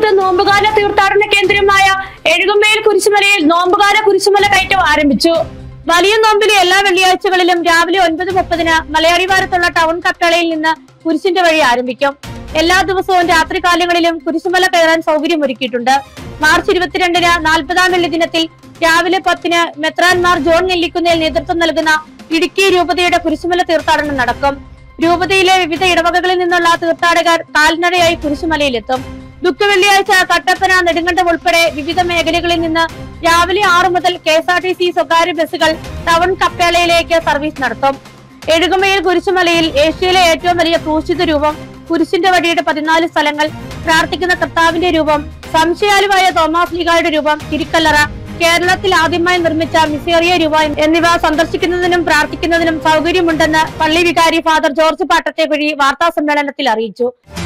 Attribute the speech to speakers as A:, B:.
A: രാജ്യത്ത് നോമ്പുകാല തീർത്ഥാടന കേന്ദ്രമായ എഴുകുമേൽ കുരിശുമലയിൽ നോമ്പുകാല കുരിശുമല കയറ്റം ആരംഭിച്ചു വലിയ നോമ്പിലെ എല്ലാ വെള്ളിയാഴ്ചകളിലും രാവിലെ ഒൻപത് മുപ്പതിന് മലയാളിവാരത്തുള്ള ടൗൺ കട്ടളയിൽ നിന്ന് കുരിശിന്റെ വഴി ആരംഭിക്കും എല്ലാ ദിവസവും രാത്രികാലങ്ങളിലും കുരിശുമല കയറാൻ സൗകര്യമൊരുക്കിയിട്ടുണ്ട് മാർച്ച് ഇരുപത്തിരണ്ടിന് നാൽപ്പതാം വെള്ളി ദിനത്തിൽ രാവിലെ പത്തിന് മെത്രാൻമാർ ജോൺ നെല്ലിക്കുന്നേൽ നേതൃത്വം നൽകുന്ന ഇടുക്കി രൂപതയുടെ കുരിശുമല തീർത്ഥാടനം നടക്കും രൂപതയിലെ വിവിധ ഇടവകകളിൽ നിന്നുള്ള തീർത്ഥാടകർ കാൽനടയായി കുരിശുമലയിലെത്തും ദുഃഖ വെള്ളിയാഴ്ച കട്ടപ്പന നെടുങ്കണ്ടം ഉൾപ്പെടെ വിവിധ മേഖലകളിൽ നിന്ന് രാവിലെ ആറു മുതൽ K S R T C സ്വകാര്യ ബസ്സുകൾ ടൗൺ കപ്പേളയിലേക്ക് സർവീസ് നടത്തും എഴുകുമയിൽ കുരിശുമലയിൽ ഏഷ്യയിലെ ഏറ്റവും വലിയ ക്രൂശിത രൂപം കുരിശിന്റെ വടിയുടെ പതിനാല് സ്ഥലങ്ങൾ പ്രാർത്ഥിക്കുന്ന കർത്താവിന്റെ രൂപം സംശയാലുവായ തോമാസ് ലീഗായുടെ രൂപം തിരുക്കല്ലറ കേരളത്തിൽ ആദ്യമായി നിർമ്മിച്ച മിസേറിയ രൂപ എന്നിവ സന്ദർശിക്കുന്നതിനും പ്രാർത്ഥിക്കുന്നതിനും സൗകര്യമുണ്ടെന്ന് പള്ളി വികാരി ഫാദർ ജോർജ് പാട്ടത്തെ വഴി വാർത്താ സമ്മേളനത്തിൽ അറിയിച്ചു